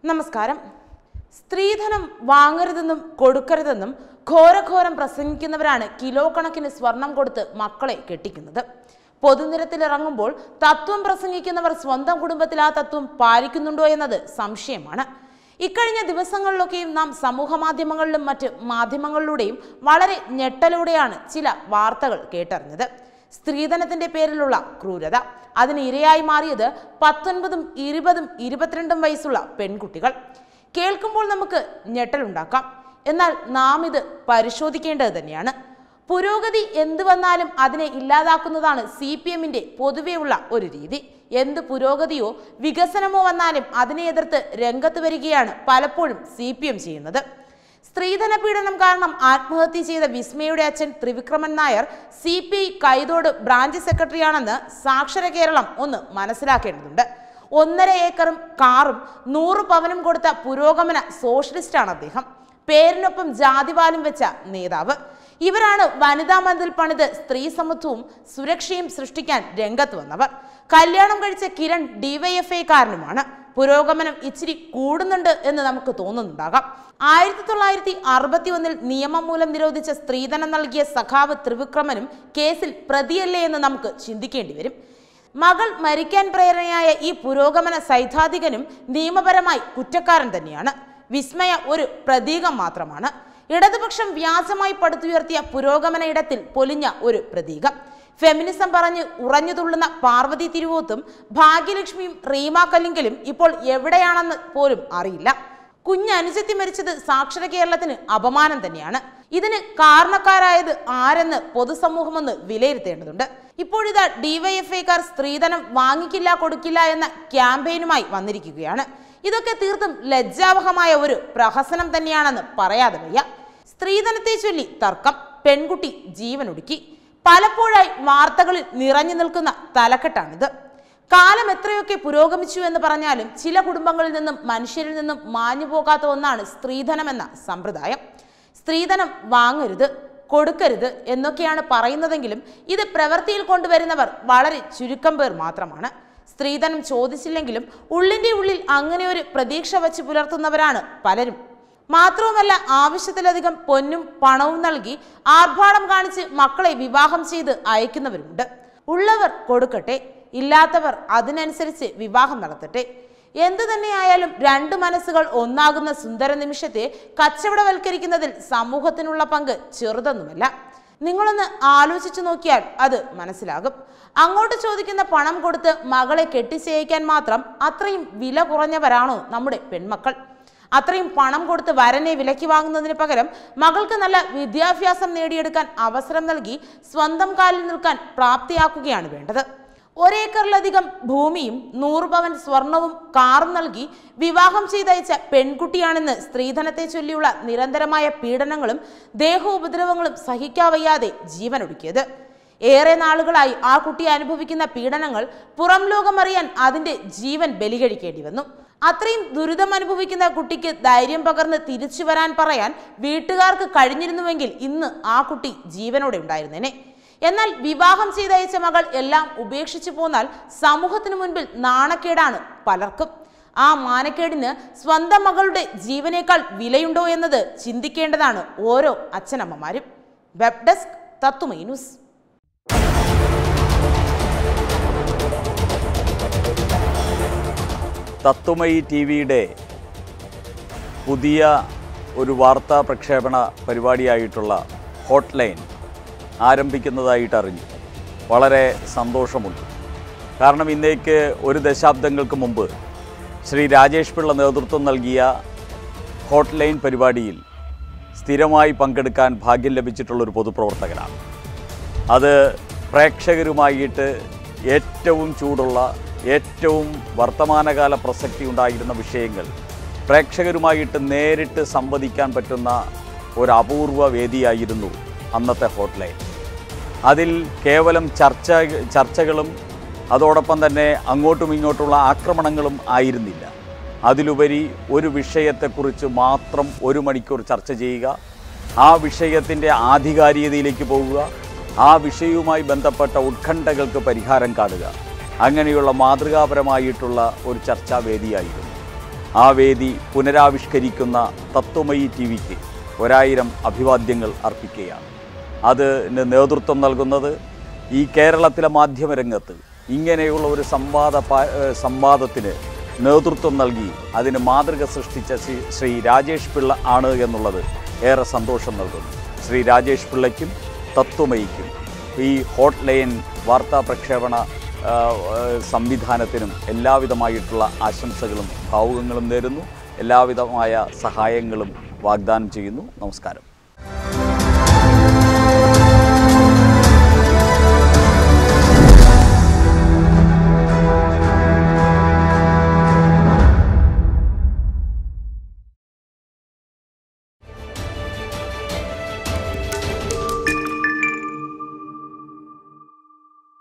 നമസ്കാരം സ്ത്രീധനം വാങ്ങരുതെന്നും കൊടുക്കരുതെന്നും ഘോരഘോരം പ്രസംഗിക്കുന്നവരാണ് കിലോ കണക്കിന് സ്വർണം കൊടുത്ത് മക്കളെ കെട്ടിക്കുന്നത് പൊതുനിരത്തിലിറങ്ങുമ്പോൾ തത്വം പ്രസംഗിക്കുന്നവർ സ്വന്തം കുടുംബത്തിൽ ആ തത്വം പാലിക്കുന്നുണ്ടോ എന്നത് സംശയമാണ് ഇക്കഴിഞ്ഞ ദിവസങ്ങളിലൊക്കെയും നാം സമൂഹ മാധ്യമങ്ങളിലും മറ്റ് മാധ്യമങ്ങളിലൂടെയും വളരെ ഞെട്ടലോടെയാണ് ചില വാർത്തകൾ കേട്ടറിഞ്ഞത് സ്ത്രീധനത്തിന്റെ പേരിലുള്ള ക്രൂരത അതിന് ഇരയായി മാറിയത് പത്തൊൻപതും ഇരുപതും ഇരുപത്തിരണ്ടും വയസ്സുള്ള പെൺകുട്ടികൾ കേൾക്കുമ്പോൾ നമുക്ക് ഞെട്ടലുണ്ടാക്കാം എന്നാൽ നാം ഇത് പരിശോധിക്കേണ്ടത് തന്നെയാണ് പുരോഗതി എന്ത് വന്നാലും അതിനെ ഇല്ലാതാക്കുന്നതാണ് സി പി എമ്മിന്റെ പൊതുവെയുള്ള ഒരു രീതി എന്ത് പുരോഗതിയോ വികസനമോ വന്നാലും അതിനെ എതിർത്ത് രംഗത്ത് വരികയാണ് പലപ്പോഴും സി പി എം ചെയ്യുന്നത് സ്ത്രീധന പീഡനം കാരണം ആത്മഹത്യ ചെയ്ത വിസ്മയുടെ അച്ഛൻ Thrivikraman Nair C P I Kaithode branch സെക്രട്ടറിയാണെന്ന് സാക്ഷര കേരളം ഒന്ന് മനസ്സിലാക്കേണ്ടതുണ്ട് ഒന്നര ഏക്കറും കാറും നൂറ് പവനും കൊടുത്ത പുരോഗമന സോഷ്യലിസ്റ്റാണ് അദ്ദേഹം പേരിനൊപ്പം ജാതിവാലും വെച്ച നേതാവ് ഇവരാണ് വനിതാ മതിൽ പണിത് സ്ത്രീ സമത്വവും സുരക്ഷയും സൃഷ്ടിക്കാൻ രംഗത്ത് വന്നവർ കല്യാണം കഴിച്ച കിരൺ ഡിവൈഎഫ്ഐക്കാരനുമാണ് പുരോഗമനം ഇച്ചിരി കൂടുന്നുണ്ട് എന്ന് നമുക്ക് തോന്നുന്നുണ്ടാകാം ആയിരത്തി തൊള്ളായിരത്തി അറുപത്തി ഒന്നിൽ നിയമം മൂലം നിരോധിച്ച സ്ത്രീധനം നൽകിയ സഖാവ് ത്രിവിക്രമനും കേസിൽ പ്രതിയല്ലേ എന്ന് നമുക്ക് ചിന്തിക്കേണ്ടി വരും മകൾ മരിക്കാൻ പ്രേരണയായ ഈ പുരോഗമന സൈദ്ധാന്തികനും നിയമപരമായി കുറ്റക്കാരൻ തന്നെയാണ് വിസ്മയ ഒരു പ്രതീകം മാത്രമാണ് ഇടതുപക്ഷം വ്യാജമായി പടുത്തുയർത്തിയ പുരോഗമന ഇടത്തിൽ പൊലിഞ്ഞ ഒരു പ്രതീകം ഫെമിനിസം പറഞ്ഞ് ഉറഞ്ഞു തുള്ളുന്ന പാർവതി തിരുവോത്തും ഭാഗ്യലക്ഷ്മിയും റീമ കല്ലിങ്കലും ഇപ്പോൾ എവിടെയാണെന്ന് പോലും അറിയില്ല കുഞ്ഞനുജത്തി മരിച്ചത് സാക്ഷര കേരളത്തിന് അപമാനം തന്നെയാണ് ഇതിന് കാരണക്കാരായത് ആരെന്ന് പൊതുസമൂഹമൊന്ന് വിലയിരുത്തേണ്ടതുണ്ട് ഇപ്പോഴിതാ ഡിവൈഎഫ്ഐക്കാർ സ്ത്രീധനം വാങ്ങിക്കില്ല കൊടുക്കില്ല എന്ന ക്യാമ്പയിനുമായി വന്നിരിക്കുകയാണ് ഇതൊക്കെ തീർത്തും ലജ്ജാവഹമായ ഒരു പ്രഹസനം തന്നെയാണെന്ന് പറയാതെ വയ്യ സ്ത്രീധനത്തെ ചൊല്ലി തർക്കം പെൺകുട്ടി ജീവനൊടുക്കി പലപ്പോഴായി വാർത്തകളിൽ നിറഞ്ഞു നിൽക്കുന്ന തലക്കെട്ടാണിത് കാലം എത്രയൊക്കെ പുരോഗമിച്ചു എന്ന് പറഞ്ഞാലും ചില കുടുംബങ്ങളിൽ നിന്നും മനുഷ്യരിൽ നിന്നും മാഞ്ഞു പോകാത്ത ഒന്നാണ് സ്ത്രീധനം എന്ന സമ്പ്രദായം സ്ത്രീധനം വാങ്ങരുത് കൊടുക്കരുത് എന്നൊക്കെയാണ് പറയുന്നതെങ്കിലും ഇത് പ്രവൃത്തിയിൽ കൊണ്ടുവരുന്നവർ വളരെ ചുരുക്കം പേർ മാത്രമാണ് സ്ത്രീധനം ചോദിച്ചില്ലെങ്കിലും ഉള്ളിൻ്റെ ഉള്ളിൽ അങ്ങനെ ഒരു പ്രതീക്ഷ വച്ച് പുലർത്തുന്നവരാണ് പലരും മാത്രവുമല്ല ആവശ്യത്തിലധികം പൊന്നും പണവും നൽകി ആർഭാടം കാണിച്ച് മക്കളെ വിവാഹം ചെയ്ത് അയക്കുന്നവരുമുണ്ട് ഉള്ളവർ കൊടുക്കട്ടെ ഇല്ലാത്തവർ അതിനനുസരിച്ച് വിവാഹം നടത്തട്ടെ എന്തു തന്നെയായാലും രണ്ട് മനസ്സുകൾ ഒന്നാകുന്ന സുന്ദര നിമിഷത്തെ കച്ചവടവൽക്കരിക്കുന്നതിൽ സമൂഹത്തിനുള്ള പങ്ക് ചെറുതൊന്നുമല്ല നിങ്ങളൊന്ന് ആലോചിച്ചു നോക്കിയാൽ അത് മനസ്സിലാകും അങ്ങോട്ട് ചോദിക്കുന്ന പണം കൊടുത്ത് മകളെ കെട്ടിച്ചയക്കാൻ മാത്രം അത്രയും വില കുറഞ്ഞവരാണോ നമ്മുടെ പെൺമക്കൾ അത്രയും പണം കൊടുത്ത് വരനെ വിലയ്ക്ക് വാങ്ങുന്നതിന് പകരം മകൾക്ക് നല്ല വിദ്യാഭ്യാസം നേടിയെടുക്കാൻ അവസരം നൽകി സ്വന്തം കാലിൽ നിൽക്കാൻ പ്രാപ്തിയാക്കുകയാണ് വേണ്ടത് ഒരേക്കറിലധികം ഭൂമിയും നൂറ് പവൻ സ്വർണവും കാറും നൽകി വിവാഹം ചെയ്തയച്ച പെൺകുട്ടിയാണെന്ന് സ്ത്രീധനത്തെ ചൊല്ലിയുള്ള നിരന്തരമായ പീഡനങ്ങളും ദേഹോപദ്രവങ്ങളും സഹിക്കാവയ്യാതെ ജീവനൊടുക്കിയത് ഏറെ നാളുകളായി ആ കുട്ടി അനുഭവിക്കുന്ന പീഡനങ്ങൾ പുറം ലോകമറിയാൻ അതിന്റെ ജീവൻ ബലികഴിക്കേണ്ടി വന്നു അത്രയും ദുരിതം അനുഭവിക്കുന്ന കുട്ടിക്ക് ധൈര്യം പകർന്ന് തിരിച്ചു വരാൻ പറയാൻ വീട്ടുകാർക്ക് കഴിഞ്ഞിരുന്നുവെങ്കിൽ ഇന്ന് ആ കുട്ടി ജീവനോടെ ഉണ്ടായിരുന്നേനെ എന്നാൽ വിവാഹം ചെയ്തയച്ച മകൾ എല്ലാം ഉപേക്ഷിച്ചു പോന്നാൽ സമൂഹത്തിനു മുൻപിൽ നാണക്കേടാണ് പലർക്കും ആ മാനക്കേടിന് സ്വന്തം മകളുടെ ജീവനേക്കാൾ വിലയുണ്ടോ എന്നത് ചിന്തിക്കേണ്ടതാണ് ഓരോ അച്ഛനമ്മമാരും വെബ് ഡെസ്ക് തത്തുമൈ ന്യൂസ് തത്വമയി ടി വിയുടെ പുതിയ ഒരു വാർത്താ പ്രക്ഷേപണ പരിപാടിയായിട്ടുള്ള ഹോട്ട് ലൈൻ ആരംഭിക്കുന്നതായിട്ട് അറിഞ്ഞു വളരെ സന്തോഷമുണ്ട് കാരണം ഇന്നേക്ക് ഒരു ദശാബ്ദങ്ങൾക്ക് മുമ്പ് ശ്രീ രാജേഷ് പിള്ള നേതൃത്വം നൽകിയ ഹോട്ട് ലൈൻ പരിപാടിയിൽ സ്ഥിരമായി പങ്കെടുക്കാൻ ഭാഗ്യം ലഭിച്ചിട്ടുള്ളൊരു പൊതുപ്രവർത്തകനാണ് അത് പ്രേക്ഷകരുമായിട്ട് ഏറ്റവും ചൂടുള്ള ഏറ്റവും വർത്തമാനകാല പ്രസക്തി ഉണ്ടായിരുന്ന വിഷയങ്ങൾ പ്രേക്ഷകരുമായിട്ട് നേരിട്ട് സംവദിക്കാൻ പറ്റുന്ന ഒരു അപൂർവ വേദിയായിരുന്നു അന്നത്തെ ഹോട്ട്ലൈൻ അതിൽ കേവലം ചർച്ച ചർച്ചകളും അതോടൊപ്പം തന്നെ അങ്ങോട്ടും ഇങ്ങോട്ടുള്ള ആക്രമണങ്ങളും ആയിരുന്നില്ല അതിലുപരി ഒരു വിഷയത്തെക്കുറിച്ച് മാത്രം ഒരു മണിക്കൂർ ചർച്ച ചെയ്യുക ആ വിഷയത്തിൻ്റെ ആധികാരികതയിലേക്ക് പോവുക ആ വിഷയവുമായി ബന്ധപ്പെട്ട ഉത്കണ്ഠകൾക്ക് പരിഹാരം കാണുക അങ്ങനെയുള്ള മാതൃകാപരമായിട്ടുള്ള ഒരു ചർച്ചാവേദിയായിരുന്നു ആ വേദി പുനരാവിഷ്കരിക്കുന്ന തത്വമയി ടി വിക്ക് ഒരായിരം അഭിവാദ്യങ്ങൾ അർപ്പിക്കുകയാണ് അതിന് നേതൃത്വം നൽകുന്നത് ഈ കേരളത്തിലെ മാധ്യമരംഗത്ത് ഇങ്ങനെയുള്ള ഒരു സംവാദ പാ- ഏഹ് സംവാദത്തിന് നേതൃത്വം നൽകി അതിന് മാതൃക സൃഷ്ടിച്ച ശ്രീ ശ്രീ രാജേഷ് പിള്ള ആണ് എന്നുള്ളത് ഏറെ സന്തോഷം നൽകുന്നു ശ്രീ രാജേഷ് പിള്ളയ്ക്കും തത്വമയിക്കും ഈ ഹോട്ട് ലൈൻ വാർത്താ പ്രക്ഷേപണ ആ, ആ, സംവിധാനത്തിനും എല്ലാവിധമായിട്ടുള്ള ആശംസകളും ഭാവുകങ്ങളും നേരുന്നു എല്ലാവിധമായ സഹായങ്ങളും വാഗ്ദാനം ചെയ്യുന്നു നമസ്കാരം